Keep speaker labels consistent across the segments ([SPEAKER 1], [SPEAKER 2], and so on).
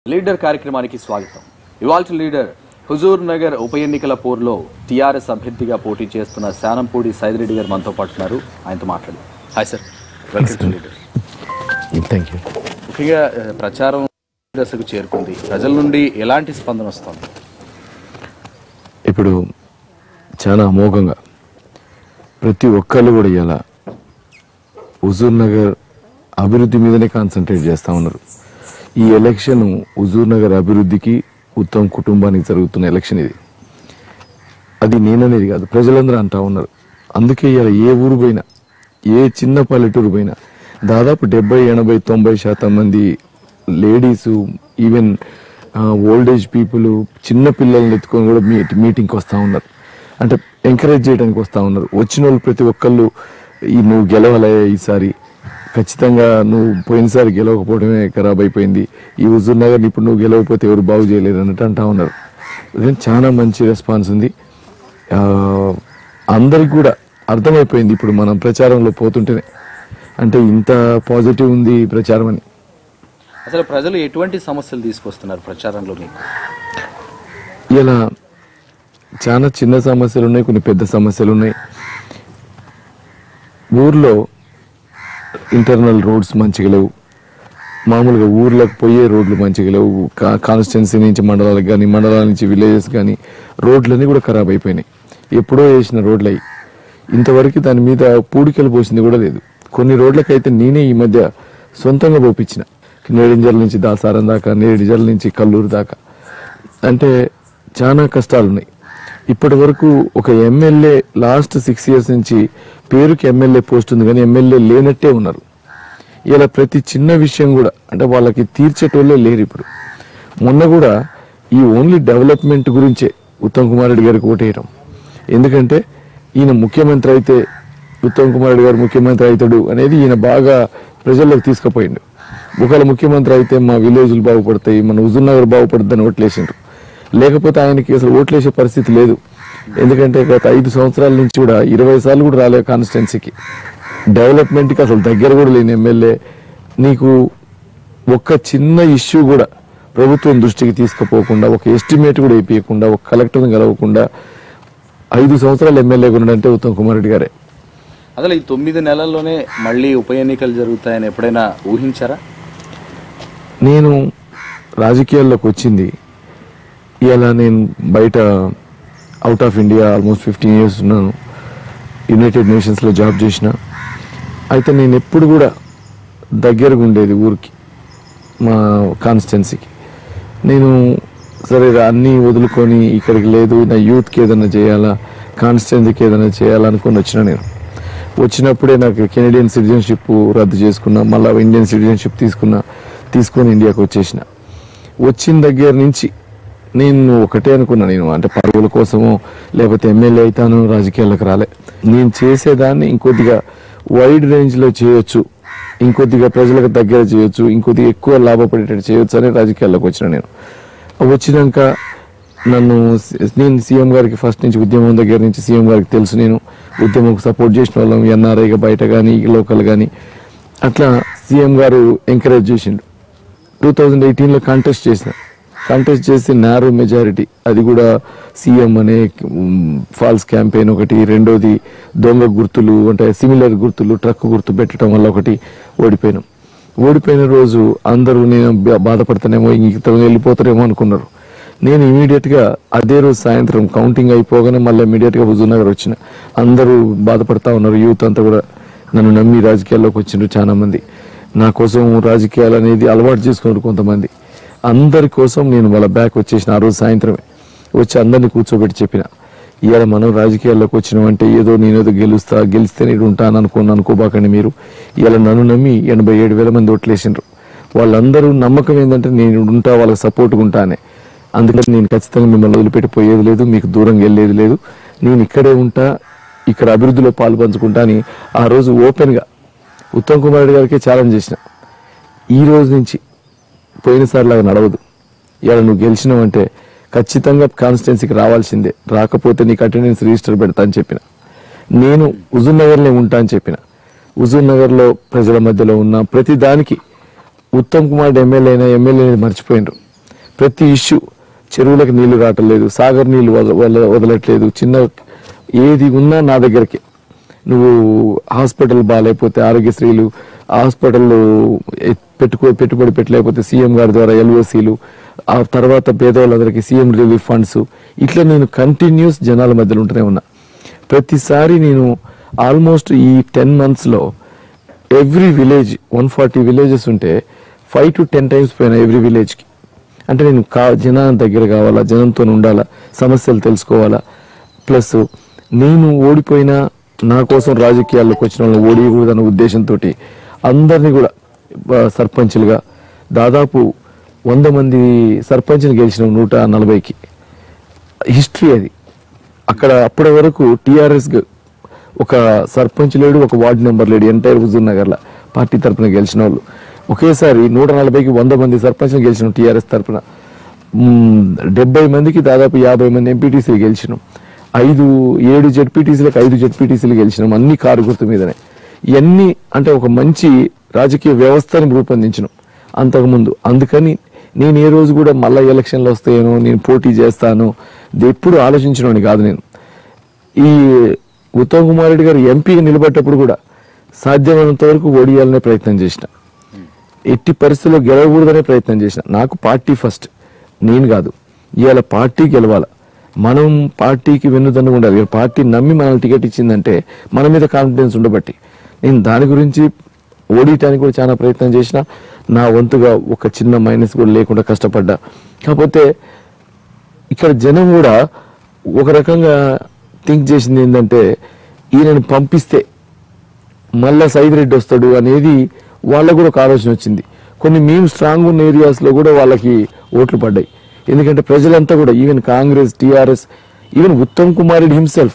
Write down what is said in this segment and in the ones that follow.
[SPEAKER 1] leader కార్యక్రమానికి స్వాగతం ఇవాల్టి లీడర్ హుజూర్ నగర్ ఉప ఎన్నికల పోరులో టీఆర్ఎస్ అభ్యర్థిగా పోటీ చేస్తున్న శానంపూడి సైదిరెడ్డి గారు మనతో పాటు ఉన్నారు ఆయనతో మాట్లాడి hi sir welcome to leader
[SPEAKER 2] thank you
[SPEAKER 1] ముఖ్యంగా ఆ, ప్రచారం దశకు చేరుకుంది ప్రజల నుండి ఎలాంటి స్పందన వస్తుంది
[SPEAKER 2] ఇప్పుడు చాలా అమోఘంగా ప్రతి ఒక్కళ్ళు కూడా ఇలా హుజూర్ నగర్ అభివృద్ధి మీదనే కాన్సన్ట్రేట్ చేస్తూ ఉన్నారు ఈ ఎలక్షన్ హుజూర్ నగర్ అభివృద్ధికి ఉత్తమ్ కుటుంబానికి జరుగుతున్న ఎలక్షన్ ఇది అది నేననేది కాదు ప్రజలందరూ అంటా ఉన్నారు అందుకే ఇలా ఏ ఊరు పోయినా ఏ చిన్న పల్లెటూరు పోయినా దాదాపు డెబ్బై ఎనభై తొంభై శాతం మంది ladies even old age people చిన్న పిల్లల్ని ఎత్తుకొని కూడా మీ మీటింగ్కి వస్తూ ఉన్నారు అంటే ఎంకరేజ్ చేయడానికి వస్తూ ఉన్నారు వచ్చిన వాళ్ళు ప్రతి ఒక్కళ్ళు ఈ నువ్వు గెలవలే ఈసారి ఖచ్చితంగా నువ్వు పోయినసారి గెలవకపోవడమే ఖరాబ్ అయిపోయింది ఈ హుజూర్ నగర్ ఇప్పుడు నువ్వు గెలవకపోతే ఎవరు బాగు చేయలేరు అన్నట్టు అంటా ఉన్నారు ఇది చాలా మంచి రెస్పాన్స్ ఉంది ఆ, అందరికి కూడా అర్థమైపోయింది ఇప్పుడు మనం ప్రచారంలో పోతుంటేనే అంటే ఇంత పాజిటివ్ ఉంది ఈ ప్రచారం అని
[SPEAKER 1] అసలు ప్రజలు ఎటువంటి సమస్యలు తీసుకొస్తున్నారు ప్రచారంలో మీకు
[SPEAKER 2] ఇలా చాలా చిన్న సమస్యలు ఉన్నాయి కొన్ని పెద్ద సమస్యలు ఉన్నాయి ఊర్లో ఇంటర్నల్ రోడ్స్ మంచిగా లేవు మామూలుగా ఊర్లకు పోయే రోడ్లు మంచిగా లేవు కాన్స్టిట్యున్సీ నుంచి మండలాలకు కానీ మండలాల నుంచి విలేజెస్ కానీ రోడ్లన్నీ కూడా ఖరాబ్ అయిపోయినాయి ఎప్పుడో వేసిన రోడ్లు అయి ఇంతవరకు దాని మీద పూడికలు పోసింది కూడా లేదు కొన్ని రోడ్లకైతే నేనే ఈ మధ్య సొంతంగా పోపించిన నేడింజల నుంచి దాసారం దాకా నేడింజల నుంచి కల్లూరు దాకా అంటే చాలా కష్టాలు ఉన్నాయి ఇప్పటి వరకు ఒక ఎమ్మెల్యే లాస్ట్ సిక్స్ ఇయర్స్ నుంచి పేరుకి ఎమ్మెల్యే పోస్ట్ ఉంది కానీ ఎమ్మెల్యే లేనట్టే ఉన్నారు ఇలా ప్రతి చిన్న విషయం కూడా అంటే వాళ్ళకి తీర్చేటోళ్ళే లేరు ఇప్పుడు మొన్న కూడా ఈ ఓన్లీ డెవలప్మెంట్ గురించే ఉత్తమ్ కుమార్ రెడ్డి గారికి ఓటేయడం ఎందుకంటే ఈయన ముఖ్యమంత్రి అయితే ఉత్తమ్ కుమార్ రెడ్డి గారు ముఖ్యమంత్రి అవుతాడు అనేది ఈయన బాగా ప్రజల్లోకి తీసుకుపోయిండు ఒకవేళ ముఖ్యమంత్రి అయితే మా విలేజ్లు బాగుపడతాయి మన హుజూర్ నగర్ బాగుపడుతుందని ఓట్లేసిండ్రు లేకపోతే ఆయనకి అసలు ఓట్లేసే పరిస్థితి లేదు ఎందుకంటే గత ఐదు సంవత్సరాల నుంచి కూడా ఇరవై సార్లు కూడా రాలేదు కాన్స్టిట్యున్సీకి డెవలప్మెంట్కి అసలు దగ్గర కూడా లేని ఎమ్మెల్యే నీకు ఒక్క చిన్న ఇష్యూ కూడా ప్రభుత్వం దృష్టికి తీసుకుపోకుండా ఒక ఎస్టిమేట్ కూడా వేయకుండా ఒక కలెక్టర్ని గెలవకుండా ఐదు సంవత్సరాలు ఎమ్మెల్యేగా ఉన్నాడంటే ఉత్తమ్ కుమార్ రెడ్డి గారే
[SPEAKER 1] అసలు ఈ తొమ్మిది నెలల్లోనే మళ్ళీ ఉప ఎన్నికలు జరుగుతాయని ఎప్పుడైనా ఊహించారా
[SPEAKER 2] నేను రాజకీయాల్లోకి వచ్చింది ఇలా నేను బయట out of India almost fifteen years united యునైటెడ్ నేషన్స్లో జాబ్ చేసిన అయితే నేను ఎప్పుడు కూడా దగ్గరగా ఉండేది ఊరికి మా కాన్స్టిట్యున్సీకి నేను సరే అన్నీ వదులుకొని ఇక్కడికి లేదు నా యూత్కి ఏదైనా చేయాలా కాన్స్టిట్యున్సీకి ఏదైనా చేయాలనుకొని వచ్చిన నేను వచ్చినప్పుడే నాకు కెనడియన్ సిటిజన్షిప్ రద్దు చేసుకున్నా మళ్ళీ ఇండియన్ సిటిజన్షిప్ తీసుకున్నా తీసుకొని ఇండియాకి వచ్చేసిన వచ్చిన దగ్గర నుంచి నేను ఒకటే అనుకున్నా నేను అంటే పరువుల కోసమో లేకపోతే ఎమ్మెల్యే అవుతాను రాజకీయాలకు రాలే నేను చేసేదాన్ని ఇంకొద్దిగా వైడ్ రేంజ్లో చేయొచ్చు ఇంకొద్దిగా ప్రజలకు దగ్గర చేయొచ్చు ఇంకొద్దిగా ఎక్కువ లాభపడేటట్టు చేయొచ్చు అని రాజకీయాల్లోకి వచ్చిన నేను వచ్చినాక నన్ను సి- నేను సీఎం గారికి ఫస్ట్ నుంచి ఉద్యమం దగ్గర నుంచి సీఎం గారికి తెలుసు నేను ఉద్యమంకు సపోర్ట్ చేసిన వాళ్ళం ఎన్ఆర్ఐగా బయట కానీ లోకల్ కానీ అట్లా సీఎం గారు ఎంకరేజ్ చేసిండు టూ థౌజండ్ ఎయిటీన్లో కాంటెస్ట్ చేసిన కాంటెస్ట్ చేసి నారో మెజారిటీ అది కూడా సీఎం అనే ఫాల్స్ క్యాంపెయిన్ ఒకటి రెండోది దొంగ గుర్తులు అంటే సిమిలర్ గుర్తులు ట్రక్ గుర్తు పెట్టడం వల్ల ఒకటి ఓడిపోయినాం ఓడిపోయిన రోజు అందరూ నేను బా- బాధపడతానేమో ఇంక వెళ్ళిపోతారేమో అనుకున్నారు నేను ఇమీడియట్ గా అదే రోజు సాయంత్రం కౌంటింగ్ అయిపోగానే మళ్ళీ ఇమీడియట్ గా హుజూర్ నగర్ వచ్చిన అందరూ బాధపడతా ఉన్నారు యూత్ అంతా కూడా నన్ను నమ్మి రాజకీయాల్లోకి వచ్చిండ్రు చాలా మంది నా కోసం రాజకీయాలు అనేది అలవాటు చేసుకున్నారు కొంతమంది అందరి కోసం నేను వాళ్ళ బ్యాక్ వచ్చేసిన ఆ రోజు సాయంత్రమే వచ్చి అందరిని కూర్చోబెట్టి చెప్పిన ఇవాళ మనం రాజకీయాల్లోకి వచ్చినామంటే ఏదో నేనేదో గెలుస్తా గెలిస్తే నేను ఉంటాను అనుకోను అనుకోబాకండి మీరు ఇవాళ నన్ను నమ్మి ఎనభై ఏడు వేల మంది ఓట్లేసిండ్రు వాళ్ళందరూ నమ్మకం ఏంటంటే నేను ఉంటా వాళ్ళకి సపోర్ట్గా ఉంటానే అందుకని నేను ఖచ్చితంగా మిమ్మల్ని వదిలిపెట్టి పోయేది లేదు మీకు దూరంగా వెళ్ళేది లేదు నేను ఇక్కడే ఉంటా ఇక్కడ అభివృద్ధిలో పాలు పంచుకుంటా అని ఆ రోజు ఓపెన్గా ఉత్తమ్ కుమార్ రెడ్డి గారికి ఛాలెంజ్ చేసిన ఈ రోజు నుంచి పోయినసారి లాగా నడవదు ఇవాళ నువ్వు గెలిచినావంటే ఖచ్చితంగా కాన్స్టిట్యున్సీకి రావాల్సిందే రాకపోతే నీకు అటెండెన్స్ రిజిస్టర్ పెడతా అని చెప్పిన నేను హుజూర్ నగర్లో ఉంటా అని చెప్పిన హుజూర్ నగర్లో ప్రజల మధ్యలో ఉన్న ప్రతి దానికి ఉత్తమ్ కుమార్ ఎమ్మెల్యే అయినా ఎమ్మెల్యే మర్చిపోయినరు ప్రతి ఇష్యూ చెరువులకు నీళ్లు రావట్లేదు సాగర్ నీళ్లు వద- వద- వదలట్లేదు చిన్న ఏది ఉన్నా నా దగ్గరికి నువ్వు హాస్పిటల్ బాగాలేకపోతే ఆరోగ్యశ్రీలు హాస్పిటల్ పెట్టుకో పెట్టుబడి పెట్టలేకపోతే సీఎం గారి ద్వారా ఎల్ఓసీలు ఆ తర్వాత పేదవాళ్ళందరికీ సీఎం రిలీఫ్ ఫండ్స్ ఇట్లా నేను కంటిన్యూస్ జనాల మధ్యలో ఉంటూనే ఉన్నా ప్రతిసారి నేను ఆల్మోస్ట్ ఈ టెన్ మంత్స్లో every village one forty villages ఉంటే ఫైవ్ టు టెన్ టైమ్స్ పోయినా ఎవ్రీ విలేజ్కి అంటే నేను కా జనం దగ్గర కావాలా జనంతో ఉండాలా సమస్యలు తెలుసుకోవాలా ప్లస్ నేను ఓడిపోయినా నా కోసం రాజకీయాల్లోకి వచ్చిన వాళ్ళని ఓడియకూడదన్న ఉద్దేశంతో అందరినీ కూడా ఆ, సర్పంచులుగా దాదాపు వంద మంది సర్పంచ్ని గెలిచిన నూట నలభైకి హిస్టరీ అది అక్కడ అప్పటి వరకు టిఆర్ఎస్ ఒక సర్పంచ్ లేడు ఒక వార్డు నెంబర్ లేడు ఎంటైర్ హుజూర్ నగర్లో పార్టీ తరపున గెలిచిన వాళ్ళు ఒకేసారి నూట నలభైకి వంద మంది సర్పంచ్లు గెలిచిన టీఆర్ఎస్ తరపున మ్మ్, డెబ్బై మందికి దాదాపు యాభై మంది ఎంపీటీసీలు గెలిచినాం ఐదు ఏడు జెడ్పీటీసీలకు ఐదు జెడ్పీటీసీలు గెలిచినాం అన్ని కారు గుర్తు మీదనే ఇవన్నీ అంటే ఒక మంచి రాజకీయ వ్యవస్థని రూపొందించినాం అంతకుముందు అందుకని నేను ఏ రోజు కూడా మళ్ళా ఎలక్షన్లు వస్తాయేనో నేను పోటీ చేస్తాను ఇది ఎప్పుడు ఆలోచించినోని కాదు నేను ఈ ఉత్తమ్ కుమార్ రెడ్డి గారు ఎంపీగా నిలబడ్డప్పుడు కూడా సాధ్యమైనంత వరకు ఓడియాలనే ప్రయత్నం చేసిన ఎట్టి పరిస్థితుల్లో గెలవకూడదనే ప్రయత్నం చేసిన నాకు పార్టీ ఫస్ట్ నేను కాదు ఇవాళ పార్టీ గెలవాలి మనం పార్టీకి వెన్నుదన్ను ఉండాలి ఇవాళ పార్టీ నమ్మి మనల్ని టికెట్ ఇచ్చిందంటే మన మీద కాన్ఫిడెన్స్ ఉండబట్టి నేను దాని గురించి ఓడియటానికి కూడా చాలా ప్రయత్నం చేసిన నా వంతుగా ఒక చిన్న మైనస్ కూడా లేకుండా కష్టపడ్డా కాకపోతే ఇక్కడ జనం కూడా ఒక రకంగా థింక్ చేసింది ఏంటంటే ఈయనని పంపిస్తే మళ్ళా సైద్ రెడ్డి వస్తాడు అనేది వాళ్ళకు కూడా ఒక ఆలోచన వచ్చింది కొన్ని మేము స్ట్రాంగ్ ఉన్న ఏరియాస్ లో కూడా వాళ్ళకి ఓట్లు పడ్డాయి ఎందుకంటే ప్రజలంతా కూడా even Congress TRS even Uttam Kumar Reddy himself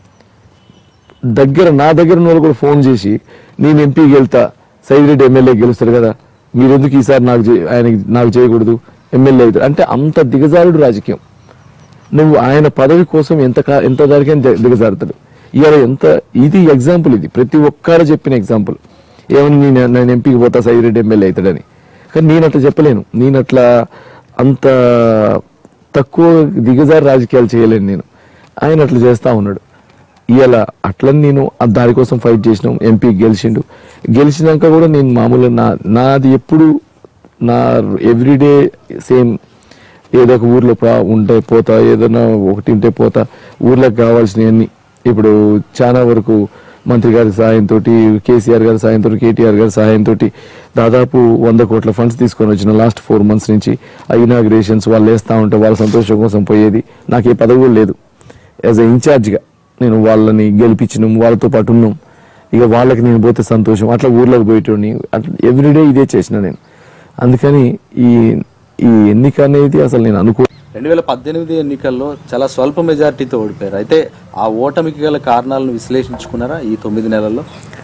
[SPEAKER 2] దగ్గర నా దగ్గర ఉన్న వాళ్ళు కూడా ఫోన్ చేసి నేను ఎంపీకి వెళ్తా సైద్ రెడ్డి ఎమ్మెల్యే గెలుస్తాడు కదా మీరెందుకు ఈసారి నాకు చే- ఆయనకి నాకు చేయకూడదు ఎమ్మెల్యే అవుతాడు అంటే అంత దిగజారుడు రాజకీయం నువ్వు ఆయన పదవి కోసం ఎంత కా- ఎంత దానికైనా ది- దిగజారుతాడు ఇవాళ ఎంత ఇది ఎగ్జాంపుల్ ఇది ప్రతి ఒక్కరు చెప్పిన ఎగ్జాంపుల్ ఏమని నేను నేను ఎంపీకి పోతా సైరెడ్డి ఎమ్మెల్యే అవుతాడని కానీ నేను అట్లా చెప్పలేను నేను అట్లా అంత తక్కువ దిగజారి రాజకీయాలు చేయలేను నేను ఆయన అట్లా చేస్తా ఉన్నాడు ఇవాళ అట్లని నేను ఆ దానికోసం ఫైట్ చేసినాం ఎంపీ గెలిచిండు గెలిచినాక కూడా నేను మామూలుగా నా నాది ఎప్పుడు నా ఎవ్రీడే సేమ్ ఏదో ఒక ఊర్లో పా- ఉంటే పోతా ఏదైనా ఒకటి ఉంటే పోతా ఊర్లోకి కావాల్సినవన్నీ ఇప్పుడు చాలా వరకు మంత్రి గారి సహాయంతో కేసీఆర్ గారి సాయంతో కేటీఆర్ గారి సహాయంతో దాదాపు వంద కోట్ల ఫండ్స్ తీసుకొని వచ్చిన లాస్ట్ ఫోర్ మంత్స్ నుంచి ఆ ఇనాగ్రేషన్స్ వాళ్ళు వేస్తా ఉంటే వాళ్ళ సంతోషం కోసం పోయేది నాకు ఏ పదవి కూడా లేదు యాజ్ ఎ ఇన్ఛార్జ్గా నేను వాళ్ళని గెలిపించినాం వాళ్ళతో పాటు ఉన్నాం ఇక వాళ్ళకి నేను పోతే సంతోషం అట్లా ఊర్లోకి పోయేటోని అట్లా ఎవ్రీడే ఇదే చేసిన నేను అందుకని ఈ ఈ ఎన్నిక అనేది అసలు నేను అనుకో
[SPEAKER 1] రెండు వేల పద్దెనిమిది ఎన్నికల్లో చాలా స్వల్ప మెజారిటీతో ఓడిపోయారు అయితే ఆ ఓటమికి గల కారణాలను విశ్లేషించుకున్నారా ఈ తొమ్మిది నెలల్లో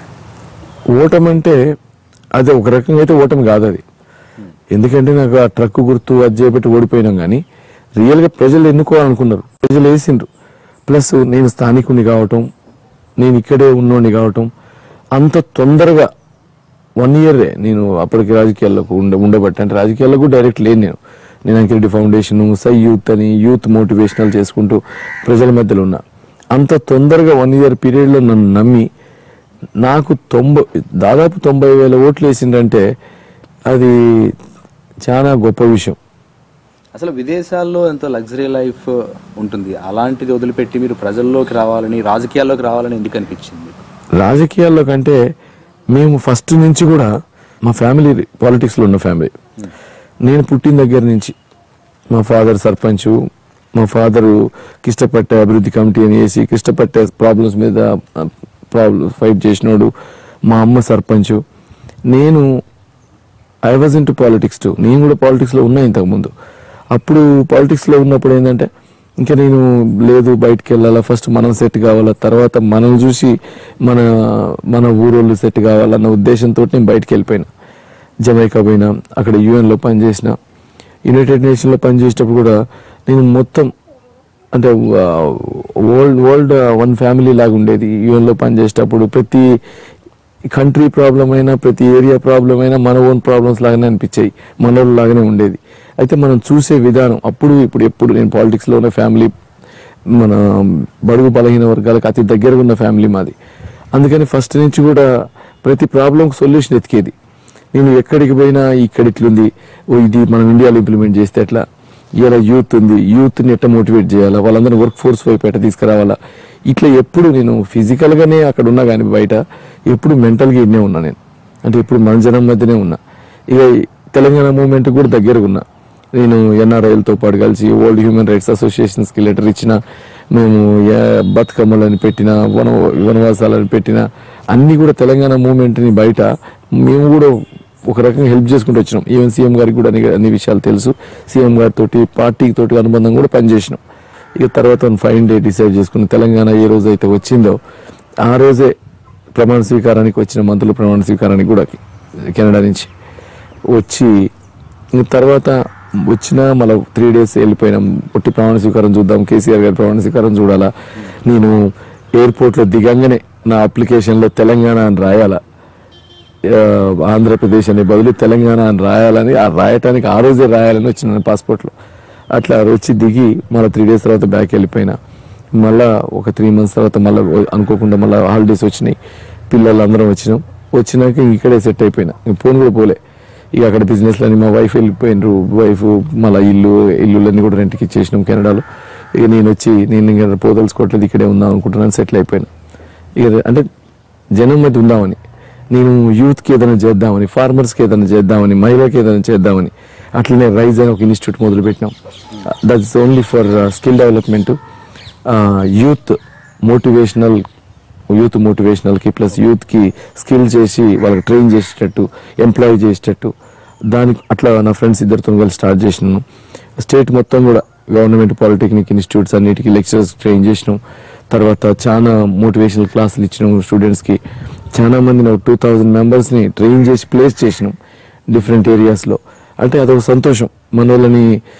[SPEAKER 2] ఓటమి అంటే అదే ఒక రకంగా అయితే ఓటమి కాదు అది ఎందుకంటే నాకు ఆ ట్రక్ గుర్తు అది చేపట్టి ఓడిపోయినాం కానీ రియల్గా ప్రజలు ఎన్నుకోవాలనుకున్నారు ప్రజలు వేసిండ్రు ప్లస్ నేను స్థానికుని కావటం నేను ఇక్కడే ఉన్నోడిని కావటం అంత తొందరగా వన్ ఇయరే నేను అప్పటికి రాజకీయాల్లోకి ఉండ ఉండబట్టి అంటే రాజకీయాల్లో కూడా డైరెక్ట్ లేను నేను నేను అంకిరెడ్డి ఫౌండేషన్ సై యూత్ అని యూత్ మోటివేషనల్ చేసుకుంటూ ప్రజల మధ్యలో ఉన్నా అంత తొందరగా వన్ ఇయర్ పీరియడ్లో నన్ను నమ్మి నాకు తొంభై దాదాపు తొంభై వేల ఓట్లు వేసిందంటే అది చాలా గొప్ప విషయం
[SPEAKER 1] అసలు విదేశాల్లో ఎంతో లగ్జరీ లైఫ్ ఉంటుంది అలాంటిది వదిలిపెట్టి మీరు ప్రజల్లోకి రావాలని రాజకీయాల్లోకి రావాలని ఎందుకు అనిపించింది
[SPEAKER 2] రాజకీయాల్లో కంటే మేము ఫస్ట్ నుంచి కూడా మా ఫ్యామిలీ పాలిటిక్స్లో ఉన్న ఫ్యామిలీ నేను పుట్టిన దగ్గర నుంచి మా ఫాదర్ సర్పంచ్ మా ఫాదరు కిష్టపట్టే అభివృద్ధి కమిటీ అని వేసి కిష్టపట్టే ప్రాబ్లమ్స్ మీద ప్రాబ్లమ్ ఫైట్ చేసినోడు మా అమ్మ సర్పంచ్ నేను I was in to politics to నేను కూడా పాలిటిక్స్లో ఉన్నా ఇంతకుముందు అప్పుడు పాలిటిక్స్లో ఉన్నప్పుడు ఏంటంటే ఇంకా నేను లేదు బయటికి వెళ్ళాలా ఫస్ట్ మనం సెట్ కావాలా తర్వాత మనం చూసి మన మన ఊరోళ్ళు సెట్ కావాలన్న ఉద్దేశంతో నేను బయటికి వెళ్ళిపోయినా జమైకా పోయినా అక్కడ యుఎన్లో పనిచేసిన యునైటెడ్ నేషన్లో పనిచేసేటప్పుడు కూడా నేను మొత్తం అంటే వరల్డ్ వరల్డ్ వన్ ఫ్యామిలీ లాగా ఉండేది యుఎన్లో పనిచేసేటప్పుడు ప్రతి కంట్రీ ప్రాబ్లం అయినా ప్రతి ఏరియా ప్రాబ్లం అయినా మన ఓన్ ప్రాబ్లమ్స్ లాగానే అనిపించాయి మన లాగానే ఉండేది అయితే మనం చూసే విధానం అప్పుడు ఇప్పుడు ఎప్పుడు నేను పాలిటిక్స్లో ఉన్న ఫ్యామిలీ మన బడుగు బలహీన వర్గాలకు అతి దగ్గరగా ఉన్న ఫ్యామిలీ మాది అందుకని ఫస్ట్ నుంచి కూడా ప్రతి ప్రాబ్లంకి సొల్యూషన్ ఎతికేది నేను ఎక్కడికి పోయినా ఇక్కడ ఇట్లుంది ఓ ఇది మనం ఇండియాలో ఇంప్లిమెంట్ చేస్తే ఎట్లా ఇలా యూత్ ఉంది యూత్ని ఎట్లా మోటివేట్ చేయాలా వాళ్ళందరూ వర్క్ ఫోర్స్ వైపు ఎట్లా తీసుకురావాలా ఇట్లా ఎప్పుడు నేను ఫిజికల్గానే అక్కడ ఉన్నా కానీ బయట ఎప్పుడు మెంటల్గా ఇన్నే ఉన్నా నేను అంటే ఇప్పుడు మన జనం మధ్యనే ఉన్నా ఇక తెలంగాణ మూవ్మెంట్ కూడా దగ్గరగా ఉన్నా నేను ఎన్ఆర్ఐలతో పాటు కలిసి వరల్డ్ హ్యూమన్ రైట్స్ అసోసియేషన్స్కి లెటర్ ఇచ్చిన మేము ఏ- బతుకమ్మలని పెట్టిన వన వనవాసాలని పెట్టిన అన్ని కూడా తెలంగాణ మూవ్మెంట్ని బయట మేము కూడా ఒక రకంగా హెల్ప్ చేసుకుంటూ వచ్చినాం ఈవెన్ సీఎం గారికి కూడా అన్ని అన్ని విషయాలు తెలుసు సీఎం గారితో పార్టీ తోటి అనుబంధం కూడా పనిచేసినాం ఇక తర్వాత ఫైవ్ డే డిసైడ్ చేసుకుని తెలంగాణ ఏ రోజు అయితే వచ్చిందో ఆ రోజే ప్రమాణ స్వీకారానికి వచ్చిన మంత్రులు ప్రమాణ స్వీకారానికి కూడా కెనడా నుంచి వచ్చి ఇంక తర్వాత వచ్చినా మళ్ళీ త్రీ డేస్ వెళ్ళిపోయినాం పొట్టి ప్రమాణ స్వీకారం చూద్దాం కేసీఆర్ గారి ప్రమాణ స్వీకారం చూడాలా నేను ఎయిర్పోర్ట్లో దిగంగానే నా అప్లికేషన్లో తెలంగాణ అని రాయాలా ఆ, ఆంధ్రప్రదేశ్ అనే బదులు తెలంగాణ అని రాయాలని ఆ రాయటానికి ఆ రోజే రాయాలని వచ్చిన పాస్పోర్ట్లో అట్లా వచ్చి దిగి మళ్ళీ త్రీ డేస్ తర్వాత బ్యాక్ వెళ్ళిపోయినా మళ్ళా ఒక త్రీ మంత్స్ తర్వాత మళ్ళీ అనుకోకుండా మళ్ళీ హాలిడేస్ వచ్చినాయి పిల్లలు అందరం వచ్చినాం వచ్చినాక ఇంక ఇక్కడే సెట్ అయిపోయినా ఇంక ఫోన్ కూడా పోలే ఇక అక్కడ బిజినెస్లని మా వైఫ్ వెళ్ళిపోయినరు వైఫ్ మళ్ళీ ఇల్లు ఇల్లులన్నీ కూడా రెంట్కి ఇచ్చేసినాం కెనడాలో ఇక నేను వచ్చి నేను ఇంకా పోదలుచుకోవట్లేదు ఇక్కడే ఉందాం అనుకుంటున్నాను సెటిల్ అయిపోయినా ఇక అంటే జనం మధ్య ఉందామని నేను యూత్కి ఏదైనా చేద్దామని ఫార్మర్స్కి ఏదైనా చేద్దామని మహిళకి ఏదైనా చేద్దామని అట్లనే రైజ్ అని ఒక ఇన్స్టిట్యూట్ మొదలు పెట్టినాం that's only for skill development youth motivational youth మోటివేషనల్కి ప్లస్ యూత్కి స్కిల్ చేసి వాళ్ళకి ట్రైన్ చేసేటట్టు ఎంప్లాయ్ చేసేటట్టు దానికి అట్లా నా ఫ్రెండ్స్ ఇద్దరితో కలిసి స్టార్ట్ చేసినాను స్టేట్ మొత్తం కూడా గవర్నమెంట్ పాలిటెక్నిక్ ఇన్స్టిట్యూట్స్ అన్నిటికీ లెక్చరర్స్ ట్రైన్ చేసినాం తర్వాత చాలా మోటివేషనల్ క్లాసులు ఇచ్చినాం స్టూడెంట్స్కి చాలా మందిని ఒక టూ థౌజండ్ మెంబర్స్ని ట్రైన్ చేసి ప్లేస్ చేసినాం డిఫరెంట్ ఏరియాస్లో అంటే అదొక సంతోషం మన వాళ్ళని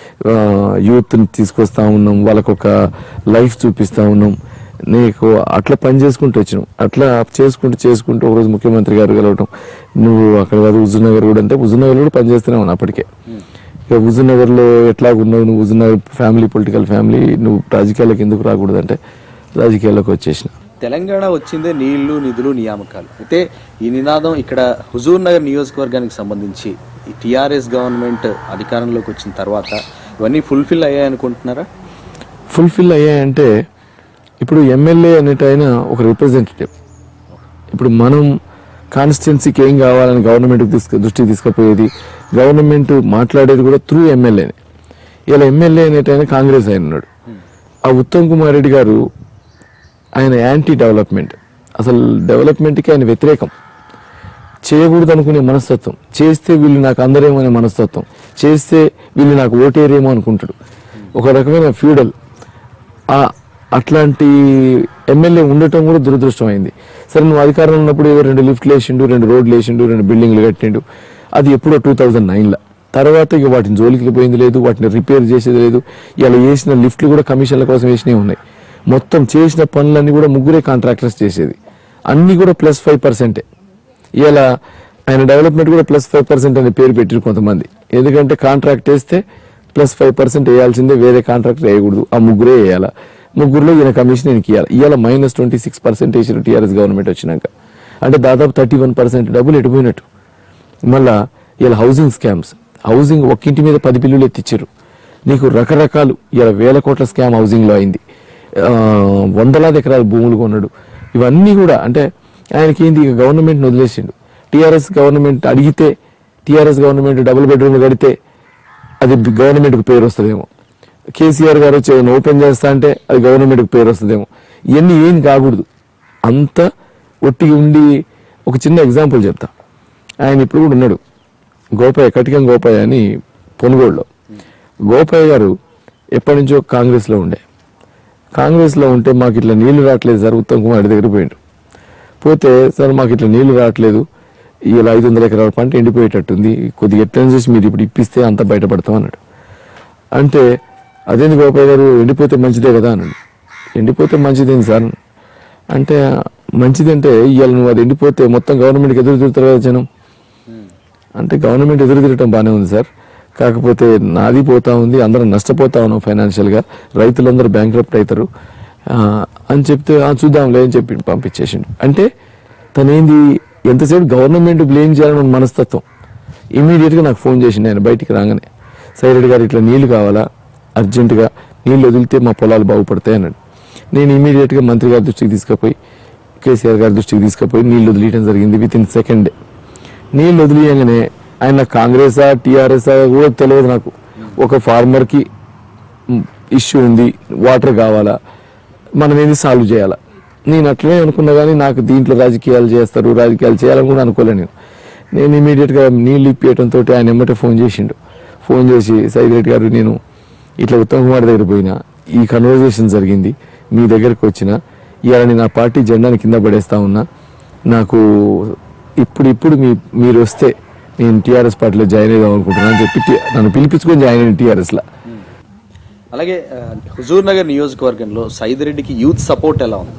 [SPEAKER 2] యూత్ని తీసుకొస్తా ఉన్నాం వాళ్ళకు ఒక లైఫ్ చూపిస్తా ఉన్నాం నీకు అట్లా పని చేసుకుంటూ వచ్చినాం అట్లా చేసుకుంటూ చేసుకుంటూ ఒకరోజు ముఖ్యమంత్రి గారు కలవటం నువ్వు అక్కడ కాదు హుజూర్నగర్ కూడా అంటే హుజూర్నగర్ కూడా పనిచేస్తూనే ఉన్నావు అప్పటికే ఇక హుజూర్నగర్లో ఎట్లా ఉన్నావు నువ్వు హుజూర్నగర్ ఫ్యామిలీ పొలిటికల్ ఫ్యామిలీ నువ్వు రాజకీయాలకు ఎందుకు రాకూడదంటే రాజకీయాల్లోకి వచ్చేసిన
[SPEAKER 1] తెలంగాణ వచ్చిందే నీళ్లు నిధులు నియామకాలు అయితే ఈ నినాదం ఇక్కడ హుజూర్ నగర్ నియోజకవర్గానికి సంబంధించి ఈ టిఆర్ఎస్ గవర్నమెంట్ అధికారంలోకి వచ్చిన తర్వాత ఇవన్నీ ఫుల్ఫిల్ అయ్యాయి అనుకుంటున్నారా
[SPEAKER 2] ఫుల్ఫిల్ అయ్యాయంటే ఇప్పుడు ఎమ్మెల్యే అనేట ఆయన ఒక రిప్రజెంటేటివ్ ఇప్పుడు మనం కాన్స్టిట్యున్సీకి ఏం కావాలని గవర్నమెంట్ తీసుకు దృష్టికి తీసుకుపోయేది గవర్నమెంట్ మాట్లాడేది కూడా త్రూ ఎమ్మెల్యేనే ఇలా ఎమ్మెల్యే అనేట ఆయన కాంగ్రెస్ ఆయన ఉన్నాడు ఆ ఉత్తమ్ కుమార్ రెడ్డి గారు ఆయన యాంటీ డెవలప్మెంట్ అసలు డెవలప్మెంట్కి ఆయన వ్యతిరేకం చేయకూడదు అనుకునే మనస్తత్వం చేస్తే వీళ్ళు నాకు అందరేమో అనే మనస్తత్వం చేస్తే వీళ్ళు నాకు ఓటేరేమో అనుకుంటాడు ఒక రకమైన ఫ్యూడల్ ఆ అట్లాంటి ఎమ్మెల్యే ఉండటం కూడా దురదృష్టం అయింది సరే నువ్వు అధికారంలో ఉన్నప్పుడు ఏదో రెండు లిఫ్ట్లు వేసిండు రెండు రోడ్లు వేసిండు రెండు బిల్డింగ్లు కట్టిండు అది ఎప్పుడో టూ థౌజండ్ నైన్లో తర్వాత ఇక వాటిని జోలికి పోయింది లేదు వాటిని రిపేర్ చేసేది లేదు ఇలా వేసిన లిఫ్ట్లు కూడా కమిషన్ల కోసం వేసినవి ఉన్నాయి మొత్తం చేసిన పనులన్నీ కూడా ముగ్గురే కాంట్రాక్టర్స్ చేసేది అన్ని కూడా ప్లస్ ఫైవ్ పర్సెంటే ఇలా ఆయన డెవలప్మెంట్ కూడా ప్లస్ ఫైవ్ పర్సెంట్ అనే పేరు పెట్టారు కొంతమంది ఎందుకంటే కాంట్రాక్ట్ వేస్తే ప్లస్ ఫైవ్ పర్సెంట్ వేయాల్సిందే వేరే కాంట్రాక్ట్ వేయకూడదు ఆ ముగ్గురే వేయాలా ముగ్గురులో ఈయన కమిషన్ ఈయనకి ఇవ్వాలి ఇవాళ మైనస్ ట్వంటీ సిక్స్ పర్సెంట్ వేసిన టీఆర్ఎస్ గవర్నమెంట్ వచ్చినాక అంటే దాదాపు థర్టీ వన్ పర్సెంట్ డబ్బులు ఎటుపోయినట్టు మళ్ళా ఇలా హౌసింగ్ స్కామ్స్ హౌసింగ్ ఒక్కింటి మీద పది బిల్లులు ఎత్తిచ్చారు నీకు రకరకాలు ఇలా వేల కోట్ల స్కామ్ హౌసింగ్లో అయింది ఆ, వందలాది ఎకరాల భూములు కొన్నాడు ఇవన్నీ కూడా అంటే ఆయనకి ఏంది ఇక గవర్నమెంట్ వదిలేసిండు టీఆర్ఎస్ గవర్నమెంట్ అడిగితే టీఆర్ఎస్ గవర్నమెంట్ డబుల్ బెడ్రూమ్ కడితే అది గవర్నమెంట్కి పేరు వస్తుందేమో కేసీఆర్ గారు వచ్చి ఏదైనా ఓపెన్ చేస్తా అంటే అది గవర్నమెంట్కి పేరు వస్తుందేమో ఇవన్నీ ఏం కాకూడదు అంత ఒట్టి ఉండి ఒక చిన్న ఎగ్జాంపుల్ చెప్తా ఆయన ఇప్పుడు కూడా ఉన్నాడు గోపయ్య కటికం గోపయ్య అని పొనుగోడులో గోపయ్య గారు ఎప్పటి నుంచో కాంగ్రెస్లో ఉండే కాంగ్రెస్లో ఉంటే మాకు ఇట్లా నీళ్లు రావట్లేదు సార్ ఉత్తమ్ కుమార్ రెడ్డి దగ్గర పోయిండు పోతే సార్ మాకు ఇట్లా నీళ్లు రావట్లేదు ఇలా ఐదు వందల ఎకరాల పంట ఎండిపోయేటట్టుంది కొద్దిగా ఎట్లా చేసి మీరు ఇప్పుడు ఇప్పిస్తే అంతా బయటపడతాం అన్నాడు అంటే అదేంది గోపాల్ గారు ఎండిపోతే మంచిదే కదా అన్నాడు ఎండిపోతే మంచిదేంది సార్ అంటే మంచిదంటే ఇవాళ నువ్వు అది ఎండిపోతే మొత్తం గవర్నమెంట్కి ఎదురు తిరుగుతారు కదా జనం అంటే గవర్నమెంట్ ఎదురు తిరగటం బాగానే ఉంది సార్ కాకపోతే నాది పోతా ఉంది అందరం నష్టపోతా ఉన్నాం ఫైనాన్షియల్గా రైతులందరూ బ్యాంక్రప్ట్ అవుతారు ఆ, అని చెప్తే "ఆ, చూద్దాంలే అని చెప్పి పంపించేసిండు అంటే తనేంది ఎంతసేపు గవర్నమెంట్ బ్లేమ్ చేయాలని ఉన్న మనస్తత్వం ఇమీడియట్గా నాకు ఫోన్ చేసిండు ఆయన బయటికి రాగానే సైరెడ్డి గారు ఇట్లా నీళ్లు కావాలా అర్జెంటుగా నీళ్ళు వదిలితే మా పొలాలు బాగుపడతాయి అన్నాడు నేను ఇమీడియట్గా మంత్రి గారి దృష్టికి తీసుకుపోయి కేసీఆర్ గారి దృష్టికి తీసుకుపోయి నీళ్లు వదిలేయడం జరిగింది విత్ ఇన్ సెకండ్ డే నీళ్ళు వదిలేయగానే ఆయన కాంగ్రెసా టీఆర్ఎస్ కూడా తెలియదు నాకు ఒక ఫార్మర్కి ఇష్యూ ఉంది వాటర్ కావాలా మనం ఏది సాల్వ్ చేయాలా నేను అట్లనే అనుకున్నా కానీ నాకు దీంట్లో రాజకీయాలు చేస్తారు రాజకీయాలు చేయాలని కూడా అనుకోలే నేను నేను ఇమీడియట్గా నీళ్ళు ఇప్పియటంతో ఆయన ఎమ్మటే ఫోన్ చేసిండు ఫోన్ చేసి సైద్ రెడ్డి గారు నేను ఇట్లా ఉత్తమ్ కుమార్ దగ్గర పోయినా ఈ కన్వర్జేషన్ జరిగింది మీ దగ్గరకు వచ్చిన ఇవాళ నేను ఆ పార్టీ జెండాని కింద పడేస్తా ఉన్నా నాకు ఇప్పుడు ఇప్పుడు మీ మీరు వస్తే నేను టీఆర్ఎస్ పార్టీలో జాయిన్ అవుదాం అనుకుంటున్నాను అని చెప్పి టి- నన్ను పిలిపించుకొని జాయిన్ అయ్యాను టీఆర్ఎస్లో
[SPEAKER 1] అలాగే ఆ, హుజూర్ నగర్ నియోజకవర్గంలో సైదిరెడ్డికి యూత్ సపోర్ట్ ఎలా ఉంది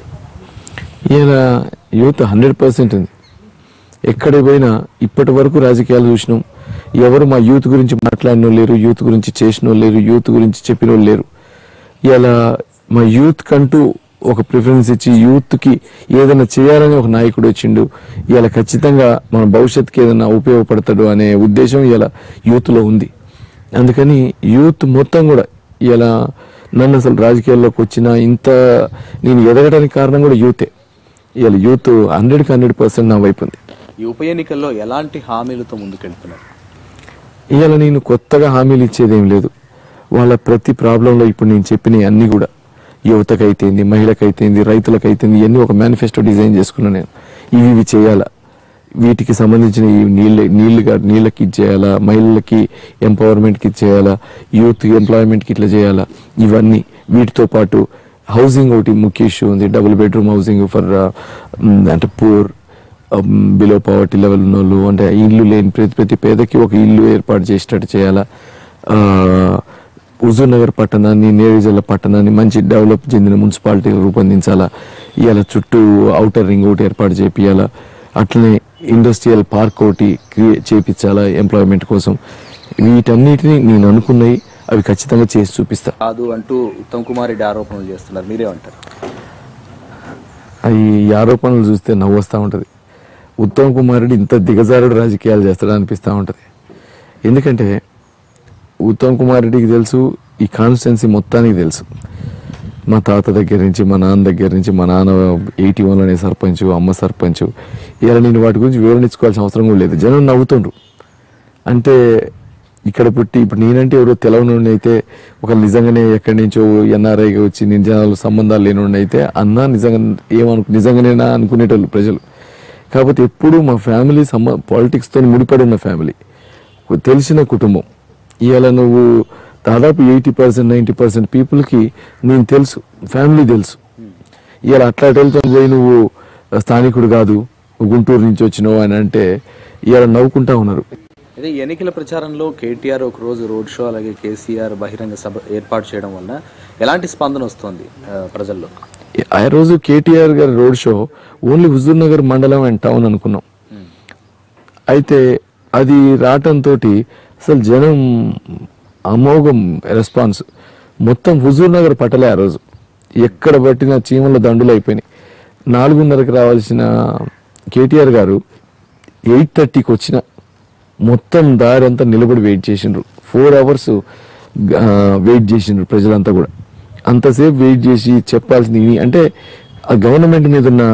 [SPEAKER 2] ఈయన యూత్ హండ్రెడ్ పర్సెంట్ ఉంది ఎక్కడికి పోయినా ఇప్పటి వరకు రాజకీయాలు చూసినాం ఎవరు మా యూత్ గురించి మాట్లాడిన వాళ్ళు లేరు యూత్ గురించి చేసిన వాళ్ళు లేరు యూత్ గురించి చెప్పిన వాళ్ళు లేరు ఇలా మా యూత్ కంటూ ఒక ప్రిఫరెన్స్ ఇచ్చి యూత్ కి ఏదైనా చేయాలని ఒక నాయకుడు వచ్చిండు ఇలా ఖచ్చితంగా మన భవిష్యత్తుకి ఏదైనా ఉపయోగపడతాడు అనే ఉద్దేశం ఇలా యూత్ లో ఉంది అందుకని యూత్ మొత్తం కూడా ఇలా నన్ను అసలు రాజకీయాల్లోకి వచ్చిన ఇంత నేను ఎదగడానికి కారణం కూడా యూతే ఇలా యూత్ హండ్రెడ్కి హండ్రెడ్ పర్సెంట్ నా వైపు ఉంది
[SPEAKER 1] ఈ ఉప ఎన్నికల్లో ఎలాంటి హామీలతో ముందుకెళ్తున్నారు
[SPEAKER 2] ఇవాళ నేను కొత్తగా హామీలు ఇచ్చేదేం లేదు వాళ్ళ ప్రతి ప్రాబ్లంలో ఇప్పుడు నేను చెప్పినవి అన్ని కూడా యువతకైతేంది మహిళకైతేంది రైతులకైతేంది ఇవన్నీ ఒక మేనిఫెస్టో డిజైన్ చేసుకున్నా నేను ఇవి ఇవి చేయాలా వీటికి సంబంధించిన ఈ నీళ్ళ నీళ్ళుగా నీళ్ళకి ఇచ్చేయాలా మహిళలకి ఎంపవర్మెంట్కి ఇచ్చేయాలా యూత్ ఎంప్లాయ్మెంట్కి ఇట్లా చేయాలా ఇవన్నీ వీటితో పాటు హౌసింగ్ ఒకటి ముఖ్య ఇష్యూ ఉంది డబుల్ బెడ్రూమ్ హౌసింగ్ ఫర్ అంటే పూర్ బిలో పవర్టీ లెవెల్ ఉన్న వాళ్ళు అంటే ఇల్లు లేని ప్రతి ప్రతి పేదకి ఒక ఇల్లు ఏర్పాటు చేసేటట్టు చేయాలా ఆ, హుజూర్ నగర్ పట్టణాన్ని నేరేజల్ల పట్టణాన్ని మంచి డెవలప్ చెందిన మున్సిపాలిటీలు రూపొందించాలా ఇవాళ చుట్టూ ఔటర్ రింగ్ ఒకటి ఏర్పాటు చేపియాలా అట్లనే ఇండస్ట్రియల్ పార్క్ ఒకటి క్రియేట్ చేపించాలా ఎంప్లాయ్మెంట్ కోసం వీటన్నిటిని నేను అనుకున్నవి అవి ఖచ్చితంగా చేసి చూపిస్తా
[SPEAKER 1] కాదు అంటూ ఉత్తమ్ కుమార్ రెడ్డి ఆరోపణలు చేస్తున్నారు మీరేమంటారు
[SPEAKER 2] అవి ఈ ఆరోపణలు చూస్తే నవ్వు వస్తూ ఉంటుంది ఉత్తమ్ కుమార్ రెడ్డి ఇంత దిగజారుడు రాజకీయాలు చేస్తాడు అనిపిస్తూ ఉంటుంది ఎందుకంటే ఉత్తమ్ కుమార్ రెడ్డికి తెలుసు ఈ కాన్స్టిట్యున్సీ మొత్తానికి తెలుసు మా తాత దగ్గర నుంచి మా నాన్న దగ్గర నుంచి మా నాన్న ఎయిటీ వన్లోనే సర్పంచ్ అమ్మ సర్పంచ్ ఇలా నేను వాటి గురించి వివరణించుకోవాల్సిన అవసరం కూడా లేదు జనం నవ్వుతుండ్రు అంటే ఇక్కడ పుట్టి ఇప్పుడు నేనంటే ఎవరో తెలవనుండి అయితే ఒక నిజంగానే ఎక్కడి నుంచో ఎన్ఆర్ఐగా వచ్చి నేను జనాలు సంబంధాలు లేనుండి అయితే అన్నా నిజంగా ఏమనుకు నిజంగానేనా అనుకునేటోళ్ళు ప్రజలు కాకపోతే ఎప్పుడు మా ఫ్యామిలీ సంబ పాలిటిక్స్తో ముడిపడి ఉన్న ఫ్యామిలీ తెలిసిన కుటుంబం ఇవాళ నువ్వు దాదాపు ఎయిటీ పర్సెంట్ నైంటీ పర్సెంట్ పీపుల్కి నేను తెలుసు ఫ్యామిలీ తెలుసు ఇవాళ అట్లా వెళ్తా పోయి నువ్వు స్థానికుడు కాదు గుంటూరు నుంచి వచ్చినావు అని అంటే ఇవాళ నవ్వుకుంటా ఉన్నారు
[SPEAKER 1] అయితే ఈ ఎన్నికల ప్రచారంలో కేటీఆర్ ఒక రోజు రోడ్ షో అలాగే కేసీఆర్ బహిరంగ సభ ఏర్పాటు చేయడం వల్ల ఎలాంటి స్పందన వస్తుంది ఆ, ప్రజల్లో
[SPEAKER 2] ఆ రోజు కేటీఆర్ గారి road show only Huzurnagar మండలం అండ్ టౌన్ అనుకున్నాం అయితే అది రావటంతో అసలు జనం అమోఘం రెస్పాన్స్ మొత్తం హుజూర్ నగర్ పట్టలే ఆ రోజు ఎక్కడ పట్టిన చీమల దండులు అయిపోయినాయి నాలుగున్నరకు రావాల్సిన కేటీఆర్ గారు ఎయిట్ థర్టీకి వచ్చిన మొత్తం దారి అంతా నిలబడి వెయిట్ చేసిండ్రు ఫోర్ అవర్స్ వెయిట్ చేసిండ్రు ప్రజలంతా కూడా అంతసేపు వెయిట్ చేసి చెప్పాల్సింది ఇవి అంటే ఆ గవర్నమెంట్ మీద ఉన్న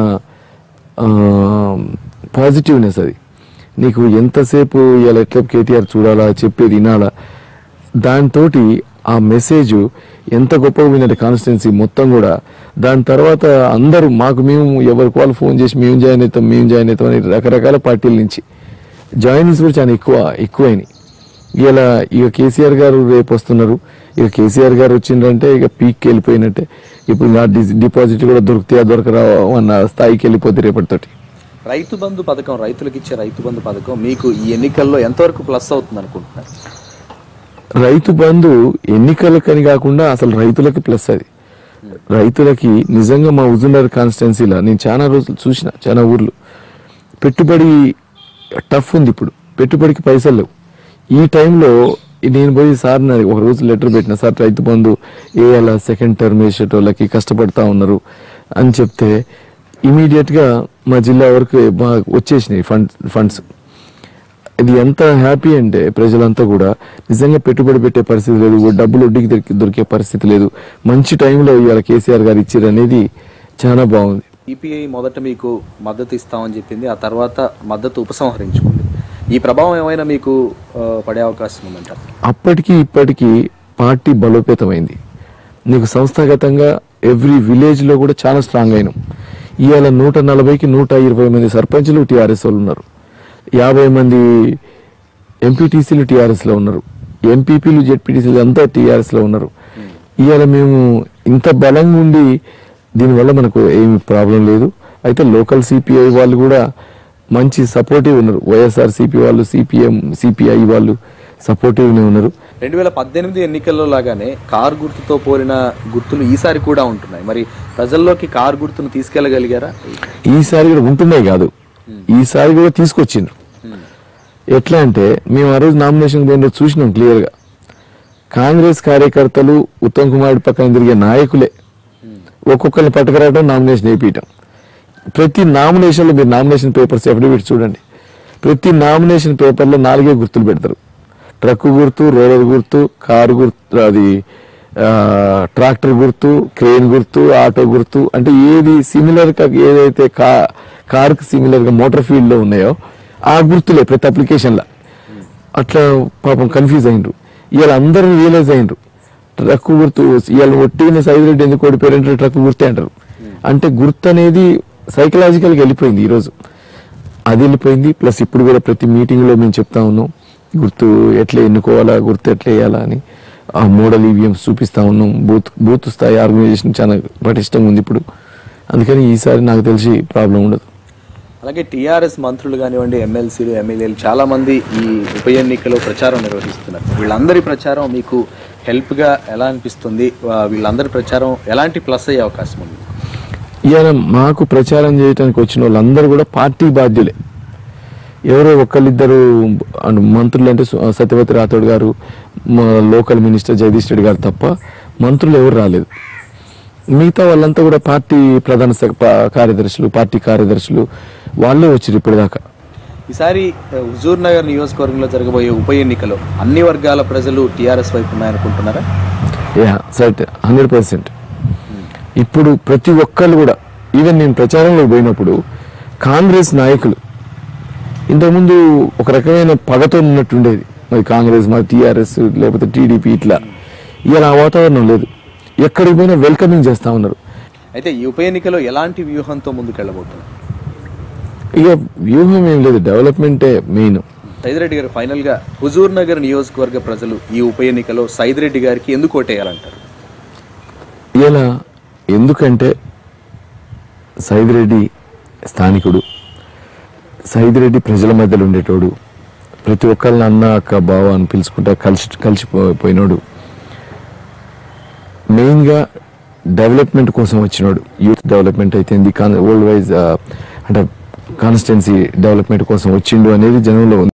[SPEAKER 2] పాజిటివ్నెస్ అది నీకు ఎంతసేపు ఇలా ఎట్లా కేటీఆర్ చూడాలా చెప్పేది వినాలా దాంతో ఆ మెసేజ్ ఎంత గొప్పగా వినంటే కాన్స్టిట్యున్సీ మొత్తం కూడా దాని తర్వాత అందరూ మాకు మేము ఎవరికి వాళ్ళు ఫోన్ చేసి మేము జాయిన్ అవుతాం మేము జాయిన్ అవుతాం అని రకరకాల పార్టీల నుంచి జాయినింగ్స్ కూడా చాలా ఎక్కువ ఎక్కువైనాయి ఇలా ఇక కేసీఆర్ గారు రేపు వస్తున్నారు ఇక కేసీఆర్ గారు వచ్చిందంటే ఇక పీక్కి వెళ్ళిపోయినట్టే ఇప్పుడు నా డి- డిపాజిట్ కూడా దొరికితే దొరకరా అన్న స్థాయికి వెళ్ళిపోద్ది రేపటితోటి
[SPEAKER 1] రైతు బంధు పథకం రైతులకు ఇచ్చే రైతు బంధు పథకం మీకు ఈ ఎన్నికల్లో ఎంతవరకు ప్లస్ అవుతుంది అనుకుంటున్నారు
[SPEAKER 2] రైతు బంధు ఎన్నికలకని కాకుండా అసలు రైతులకి ప్లస్ అది రైతులకి నిజంగా మా హుజూర్నగర్ కాన్స్టిట్యున్సీలో నేను చాలా రోజులు చూసిన చాలా ఊర్లు పెట్టుబడి టఫ్ ఉంది ఇప్పుడు పెట్టుబడికి పైసలు లేవు ఈ టైంలో నేను పోయి సార్ ఒక రోజు లెటర్ పెట్టిన సార్ రైతు బంధు వేయాల సెకండ్ టర్మ్ వేసేటోళ్ళకి కష్టపడతా ఉన్నారు అని చెప్తే ఇమీడియట్ గా మా జిల్లా వరకు బాగా వచ్చేసినాయి ఫండ్ ఫండ్స్ ఇది ఎంత హ్యాపీ అంటే ప్రజలంతా కూడా నిజంగా పెట్టుబడి పెట్టే పరిస్థితి లేదు ఓ డబ్బులు వడ్డీకి దొరికి దొరికే పరిస్థితి లేదు మంచి టైంలో ఇవాళ కేసీఆర్ గారు ఇచ్చారు అనేది చాలా బాగుంది
[SPEAKER 1] ఈపీఐ మొదట మీకు మద్దతు ఇస్తామని చెప్పింది ఆ తర్వాత మద్దతు ఉపసంహరించుకుంది ఈ ప్రభావం ఏమైనా మీకు ఆ, పడే అవకాశం ఉందంటారు
[SPEAKER 2] అప్పటికి ఇప్పటికి పార్టీ బలోపేతమైంది నీకు సంస్థాగతంగా ఎవ్రీ విలేజ్ లో కూడా చాలా స్ట్రాంగ్ అయినాం ఇవాళ నూట నలభైకి నూట ఇరవై మంది సర్పంచ్లు టీఆర్ఎస్ వాళ్ళు ఉన్నారు యాభై మంది ఎంపీటీసీలు టీఆర్ఎస్ లో ఉన్నారు ఎంపీపీలు జెడ్పీటీసీలు అంతా టీఆర్ఎస్ లో ఉన్నారు ఇవాళ మేము ఇంత బలంగా ఉండి దీనివల్ల మనకు ఏమి ప్రాబ్లం లేదు అయితే లోకల్ సిపిఐ వాళ్ళు కూడా మంచి సపోర్టివ్ ఉన్నారు వైఎస్ఆర్ సిపి వాళ్ళు సిపిఎం సిపిఐ వాళ్ళు సపోర్టివ్నే ఉన్నారు
[SPEAKER 1] రెండు వేల పద్దెనిమిది ఎన్నికల్లో లాగానే కారు గుర్తుతో పోలిన గుర్తులు ఈసారి కూడా ఉంటున్నాయి మరి ప్రజల్లోకి కారు గుర్తును తీసుకెళ్లగలిగారా
[SPEAKER 2] ఈసారి కూడా ఉంటున్నాయి కాదు ఈసారి కూడా తీసుకొచ్చిండ్రు ఎట్లా అంటే మేము ఆ రోజు నామినేషన్ పోయిన రోజు చూసినాం క్లియర్ గా కాంగ్రెస్ కార్యకర్తలు ఉత్తమ్ కుమార్ పక్కన తిరిగే నాయకులే ఒక్కొక్కరిని పట్టుకురావడం నామినేషన్ వేయటం ప్రతి నామినేషన్లో మీరు నామినేషన్ పేపర్స్ ఎఫిడవిట్ చూడండి ప్రతి నామినేషన్ పేపర్లో నాలుగే గుర్తులు పెడతారు ట్రక్ గుర్తు రోలర్ గుర్తు కారు గుర్తు అది ఆ, ట్రాక్టర్ గుర్తు క్రేన్ గుర్తు ఆటో గుర్తు అంటే ఏది సిమిలర్ గా ఏదైతే కా కారుకి సిమిలర్ గా మోటార్ ఫీల్డ్ లో ఉన్నాయో ఆ గుర్తులే ప్రతి అప్లికేషన్ లా అట్లా పాపం కన్ఫ్యూజ్ అయిండ్రు ఇవాళ అందరూ రియలైజ్ అయిండ్రు ట్రక్ గుర్తు ఇవాళ ఒట్టిన సైదిరెడ్డి ఎందుకు ఓడిపోయారంటే ట్రక్ గుర్తే అంటారు అంటే గుర్తు అనేది సైకలాజికల్ గా వెళ్ళిపోయింది ఈ రోజు అది వెళ్ళిపోయింది ప్లస్ ఇప్పుడు కూడా ప్రతి మీటింగ్ లో మేము చెప్తా ఉన్నాం గుర్తు ఎట్లా ఎన్నుకోవాలా గుర్తు ఎట్లా వేయాలా అని ఆ మోడల్ ఈవీఎంస్ చూపిస్తా ఉన్నాం బూత్ బూత్ స్థాయి ఆర్గనైజేషన్ చాలా పటిష్టంగా ఉంది ఇప్పుడు అందుకని ఈసారి నాకు తెలిసి ప్రాబ్లం ఉండదు
[SPEAKER 1] అలాగే టీఆర్ఎస్ మంత్రులు కానివ్వండి ఎమ్మెల్సీలు ఎమ్మెల్యేలు చాలా మంది ఈ ఉప ఎన్నికలో ప్రచారం నిర్వహిస్తున్నారు వీళ్ళందరి ప్రచారం మీకు హెల్ప్ గా ఎలా అనిపిస్తుంది ఆ, వీళ్ళందరి ప్రచారం ఎలాంటి ప్లస్ అయ్యే అవకాశం ఉంది
[SPEAKER 2] ఇవాళ మాకు ప్రచారం చేయడానికి వచ్చిన వాళ్ళందరూ కూడా పార్టీ బాధ్యులే ఎవరో ఒకళ్ళిద్దరు అంటే మంత్రులు అంటే సు- సత్యవతి రాథోడ్ గారు మా లోకల్ మినిస్టర్ జగదీష్ రెడ్డి గారు తప్ప మంత్రులు ఎవరు రాలేదు మిగతా వాళ్ళంతా కూడా పార్టీ ప్రధాన శాఖ- పా- కార్యదర్శులు పార్టీ కార్యదర్శులు వాళ్ళే వచ్చారు ఇప్పటిదాకా
[SPEAKER 1] ఈసారి ఆ, హుజూర్ నగర్ నియోజకవర్గంలో జరగబోయే ఉప ఎన్నికలో అన్ని వర్గాల ప్రజలు టీఆర్ఎస్ వైపు ఉన్నాయనుకుంటున్నారా
[SPEAKER 2] యా సైట్ హండ్రెడ్ పర్సెంట్ ఇప్పుడు ప్రతి ఒక్కళ్ళు కూడా ఈవెన్ నేను ప్రచారంలో పోయినప్పుడు కాంగ్రెస్ నాయకులు ఇంతకుముందు ఒక రకమైన పగతో ఉన్నట్టుండేది మరి కాంగ్రెస్ మరి టీఆర్ఎస్ లేకపోతే టీడీపీ ఇట్లా ఇలా ఆ వాతావరణం లేదు ఎక్కడికి పోయినా వెల్కమింగ్ చేస్తా ఉన్నారు
[SPEAKER 1] అయితే ఈ ఉప ఎన్నికలో ఎలాంటి వ్యూహంతో ముందుకెళ్ళబోతున్నారు
[SPEAKER 2] ఇక వ్యూహం ఏం లేదు డెవలప్మెంటే మెయిన్
[SPEAKER 1] సైదిరెడ్డి గారు ఫైనల్ గా హుజూర్ నగర్ నియోజకవర్గ ప్రజలు ఈ ఉప ఎన్నికలో సైదిరెడ్డి గారికి ఎందుకు ఓటేయాలంటారు
[SPEAKER 2] ఇలా ఎందుకంటే సైదిరెడ్డి స్థానికుడు సైదిరెడ్డి ప్రజల మధ్యలో ఉండేటోడు ప్రతి ఒక్కరిని అన్న అక్క బావ అని పిలుచుకుంటా కలిసి కలిసిపోయినోడు మెయిన్గా డెవలప్మెంట్ కోసం వచ్చినోడు యూత్ డెవలప్మెంట్ అయితే ఓల్డ్ వైజ్ అంటే కాన్స్టిట్యున్సీ డెవలప్మెంట్ కోసం వచ్చిండు అనేది జనంలో ఉంది